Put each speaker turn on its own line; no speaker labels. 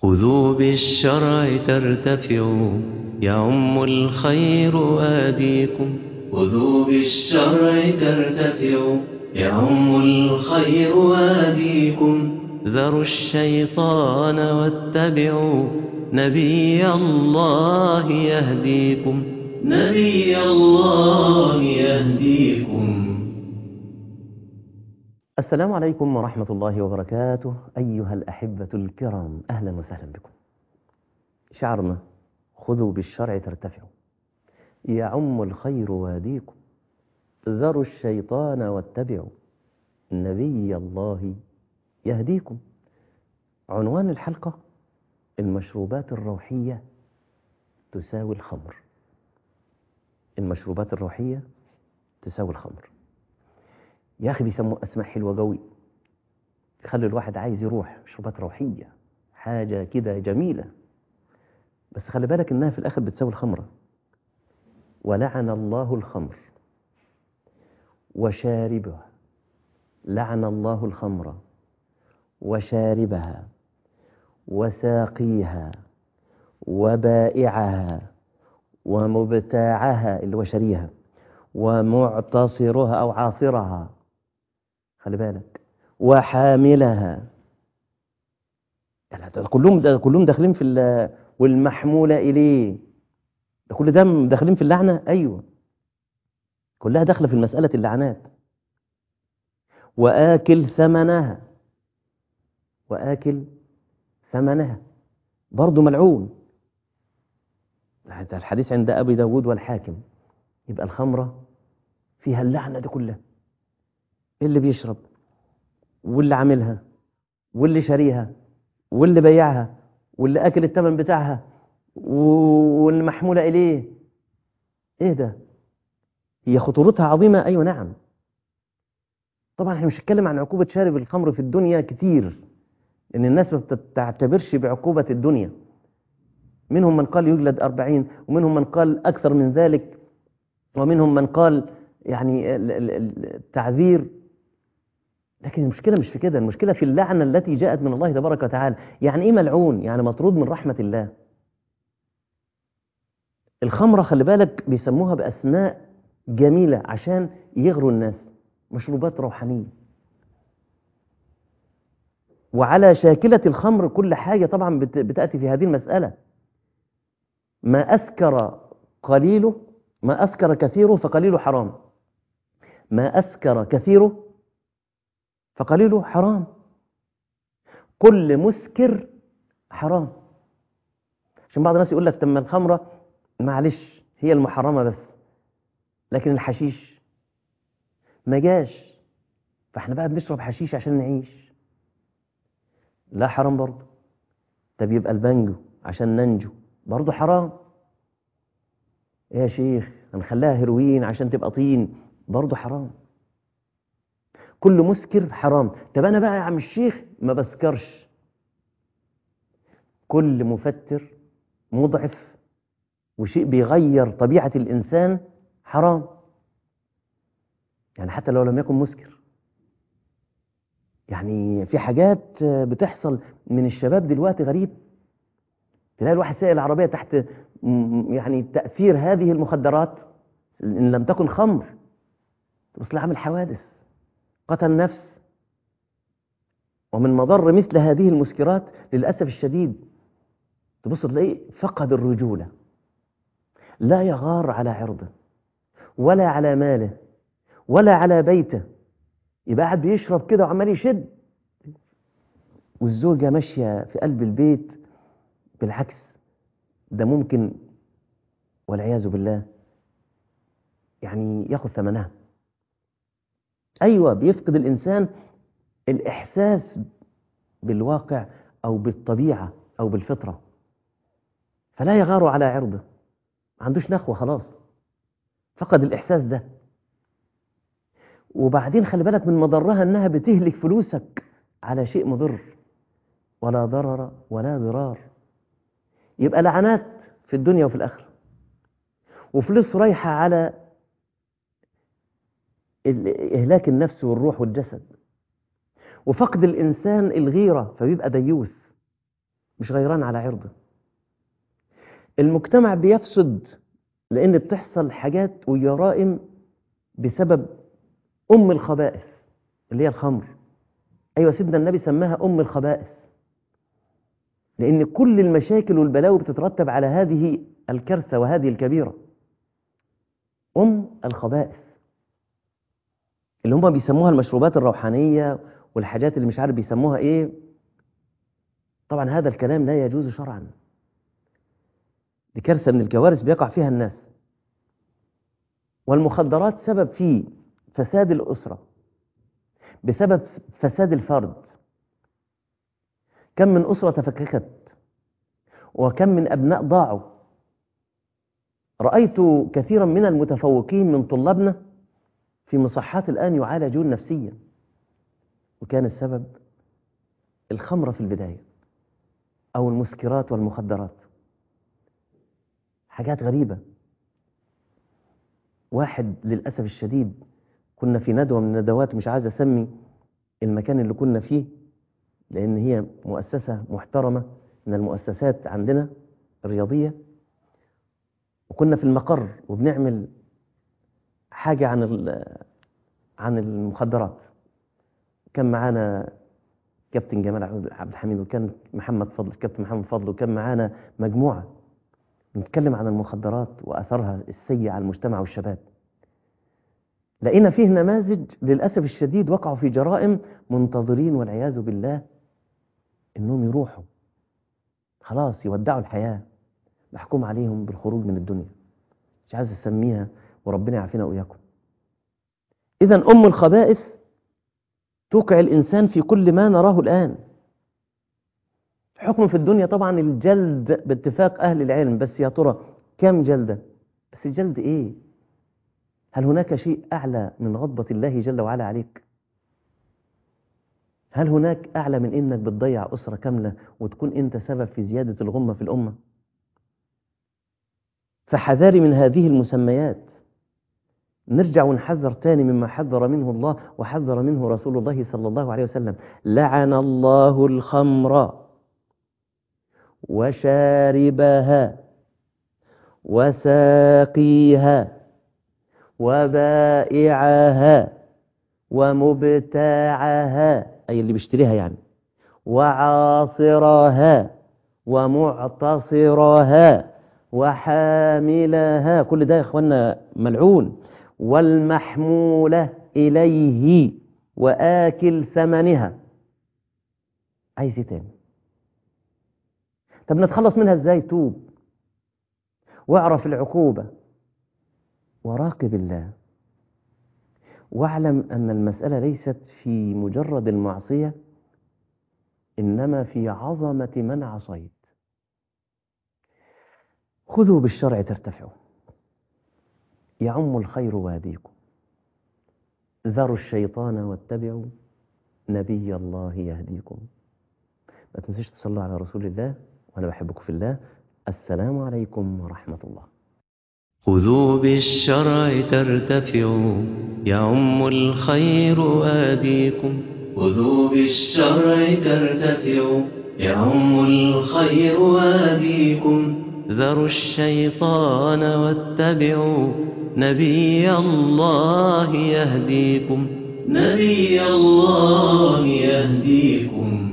خذوا بالشرع ترتفعوا يعم الخير آديكم خذوا بالشرع ترتفعوا يعم الخير آديكم ذروا الشيطان واتبعوا نبي الله يهديكم نبي الله يهديكم
السلام عليكم ورحمة الله وبركاته أيها الأحبة الكرام أهلا وسهلا بكم شعرنا خذوا بالشرع ترتفعوا يعم الخير واديكم ذروا الشيطان واتبعوا نبي الله يهديكم عنوان الحلقة المشروبات الروحية تساوي الخمر المشروبات الروحية تساوي الخمر يا أخي بيسموا أسماء حلوة قوي يخلي الواحد عايز يروح مشروبات روحية حاجة كده جميلة بس خلي بالك إنها في الآخر بتساوي الخمرة ولعن الله الخمر وشاربها لعن الله الخمر وشاربها وساقيها وبائعها ومبتاعها اللي هو شريها ومعتصرها أو عاصرها خلي بالك وحاملها ده كلهم ده كلهم داخلين في والمحمولة إليه ده كل ده داخلين في اللعنة أيوة كلها داخلة في المسألة اللعنات وآكل ثمنها وآكل ثمنها برضه ملعون الحديث عند أبي داود والحاكم يبقى الخمرة فيها اللعنة دي كلها اللي بيشرب واللي عاملها واللي شاريها واللي بيعها واللي أكل الثمن بتاعها واللي محمولة إليه إيه ده هي خطورتها عظيمة أيوة نعم طبعا احنا مش هنتكلم عن عقوبة شارب الخمر في الدنيا كتير لأن الناس ما بتعتبرش بعقوبة الدنيا منهم من قال يجلد أربعين ومنهم من قال أكثر من ذلك ومنهم من قال يعني التعذير لكن المشكلة مش في كده المشكلة في اللعنة التي جاءت من الله تبارك وتعالى يعني إيه ملعون يعني مطرود من رحمة الله الخمرة خلي بالك بيسموها بأسماء جميلة عشان يغروا الناس مشروبات روحانية وعلى شاكلة الخمر كل حاجة طبعا بتأتي في هذه المسألة ما أسكر قليله ما أسكر كثيره فقليله حرام ما أسكر كثيره فقليله حرام كل مسكر حرام عشان بعض الناس يقول لك تم الخمرة معلش هي المحرمة بس لكن الحشيش ما جاش فاحنا بقى بنشرب حشيش عشان نعيش لا حرام برضه طب يبقى البنجو عشان ننجو برضه حرام يا شيخ هنخليها هيروين عشان تبقى طين برضه حرام كل مسكر حرام طب انا بقى يا عم الشيخ ما بسكرش كل مفتر مضعف وشيء بيغير طبيعة الإنسان حرام يعني حتى لو لم يكن مسكر يعني في حاجات بتحصل من الشباب دلوقتي غريب تلاقي الواحد سائل العربية تحت يعني تأثير هذه المخدرات إن لم تكن خمر تبص عامل حوادث قتل نفس ومن مضر مثل هذه المسكرات للأسف الشديد تبص تلاقيه فقد الرجولة لا يغار على عرضه ولا على ماله ولا على بيته يبقى قاعد بيشرب كده وعمال يشد والزوجة ماشية في قلب البيت بالعكس ده ممكن والعياذ بالله يعني ياخذ ثمنها أيوة بيفقد الإنسان الإحساس بالواقع أو بالطبيعة أو بالفطرة فلا يغار على عرضه ما عندوش نخوة خلاص فقد الإحساس ده وبعدين خلي بالك من مضرها أنها بتهلك فلوسك على شيء مضر ولا ضرر ولا ضرار يبقى لعنات في الدنيا وفي الآخرة وفلوس رايحة على إهلاك النفس والروح والجسد وفقد الإنسان الغيرة فبيبقى ديوث مش غيران على عرضه المجتمع بيفسد لأن بتحصل حاجات وجرائم بسبب أم الخبائث اللي هي الخمر أيوة سيدنا النبي سماها أم الخبائث لأن كل المشاكل والبلاوي بتترتب على هذه الكارثة وهذه الكبيرة أم الخبائث اللي هم بيسموها المشروبات الروحانية والحاجات اللي مش عارف بيسموها إيه طبعا هذا الكلام لا يجوز شرعا دي كارثة من الكوارث بيقع فيها الناس والمخدرات سبب في فساد الأسرة بسبب فساد الفرد كم من أسرة تفككت وكم من أبناء ضاعوا رأيت كثيرا من المتفوقين من طلابنا في مصحات الآن يعالجون نفسيا وكان السبب الخمرة في البداية أو المسكرات والمخدرات حاجات غريبة واحد للأسف الشديد كنا في ندوة من الندوات مش عايز أسمي المكان اللي كنا فيه لأن هي مؤسسة محترمة من المؤسسات عندنا الرياضية وكنا في المقر وبنعمل حاجة عن عن المخدرات كان معانا كابتن جمال عبد الحميد وكان محمد فضل كابتن محمد فضل وكان معانا مجموعة نتكلم عن المخدرات وأثرها السيء على المجتمع والشباب لقينا فيه نماذج للأسف الشديد وقعوا في جرائم منتظرين والعياذ بالله إنهم يروحوا خلاص يودعوا الحياة محكوم عليهم بالخروج من الدنيا مش عايز أسميها وربنا يعافينا وإياكم إذا أم الخبائث توقع الإنسان في كل ما نراه الآن حكم في الدنيا طبعا الجلد باتفاق أهل العلم بس يا ترى كم جلدة بس الجلد إيه هل هناك شيء أعلى من غضبة الله جل وعلا عليك هل هناك أعلى من إنك بتضيع أسرة كاملة وتكون أنت سبب في زيادة الغمة في الأمة فحذاري من هذه المسميات نرجع ونحذر تاني مما حذر منه الله وحذر منه رسول الله صلى الله عليه وسلم لعن الله الخمر وشاربها وساقيها وبائعها ومبتاعها أي اللي بيشتريها يعني وعاصرها ومعتصرها وحاملها كل ده يا اخوانا ملعون والمحمولة إليه وآكل ثمنها عايز ايه تاني طب نتخلص منها ازاي توب واعرف العقوبة وراقب الله واعلم أن المسألة ليست في مجرد المعصية إنما في عظمة من عصيت خذوا بالشرع ترتفعوا يعم الخير واديكم ذروا الشيطان واتبعوا نبي الله يهديكم ما تنسيش تصلوا على رسول الله وأنا بحبكم في الله السلام عليكم ورحمة الله
خذوا بالشرع ترتفعوا يعم الخير آديكم خذوا بالشرع ترتفعوا يعم الخير آديكم ذروا الشيطان واتبعوا نبي الله يهديكم نبي الله يهديكم